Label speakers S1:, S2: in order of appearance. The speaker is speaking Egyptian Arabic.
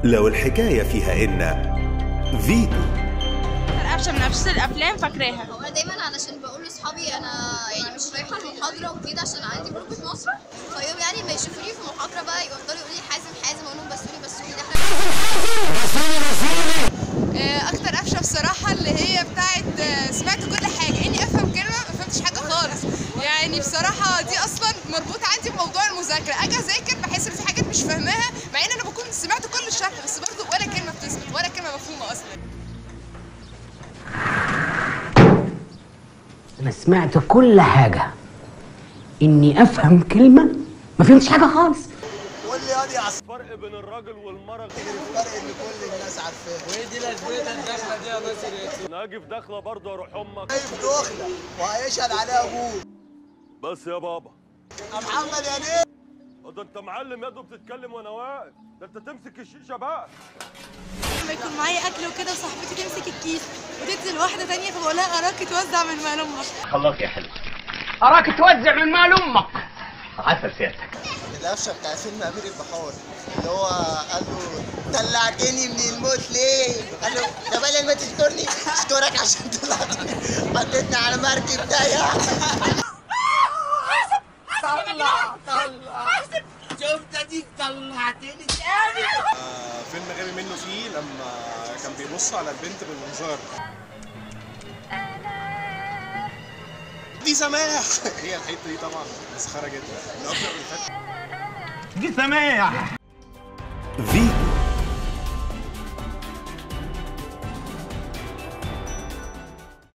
S1: لو الحكاية فيها إن فيتو
S2: قفشه من قفشات الافلام فاكراها
S3: هو انا دايما علشان بقول لاصحابي انا يعني مش رايحه المحاضره وكده عشان عندي بروفة مسرح فيوم يعني ما يشوفوني في محاضره بقى يفضلوا يقولوا لي حازم حازم اقول لهم بسوني بسوني ده
S4: آه، اكتر قفشه بصراحه اللي هي بتاعت آه، سمعت كل حاجه اني افهم كلمه ما فهمتش حاجه خالص يعني بصراحه دي اصلا مربوطه عندي بموضوع المذاكره اجي اذاكر بحس ان في حاجات مش فاهماها مع ان انا بكون سمعت كل الشرح بس برضه ولا كلمه بتثبت ولا كلمه مفهومه اصلا
S5: انا سمعت كل حاجه اني افهم كلمه ما فهمتش حاجه خالص
S6: قول لي يا على
S7: الفرق بين الراجل والمرأة
S6: الفرق اللي كل الناس عارفاه
S7: وايه دي لازمتها الدخله دي يا ناصر انا هاجي في دخله برضه اروح امك
S6: جايب دخله وهيشهد عليها ابوه
S7: بس يا بابا
S6: يا محمد يا نيل
S7: ده انت معلم يا دوب بتتكلم وانا واقف ده انت تمسك الشيشه بقى
S4: لما يكون معايا اكل وكده وصاحبتي تمسك الكيس وتدي لواحده تانية فبقول لها اراك توزع من مال امك
S5: خلاص يا حلو اراك توزع من مال امك عسل سيادتك
S6: القفشه بتاع فيلم امير البحار اللي هو قال له طلعتني من الموت ليه؟ قال له ده بدل ما تشكرني اشكرك عشان طلعتني حطيتني على مركب ضيق طلع طلع شفت دي طلعتني تاني
S8: فيلم غبي منه فيه لما كان بيبص على البنت بالمنظار دي سماح هي الحته دي طبعا مسخره جدا من اكتر اللي فات
S5: دي سماح
S1: فيتو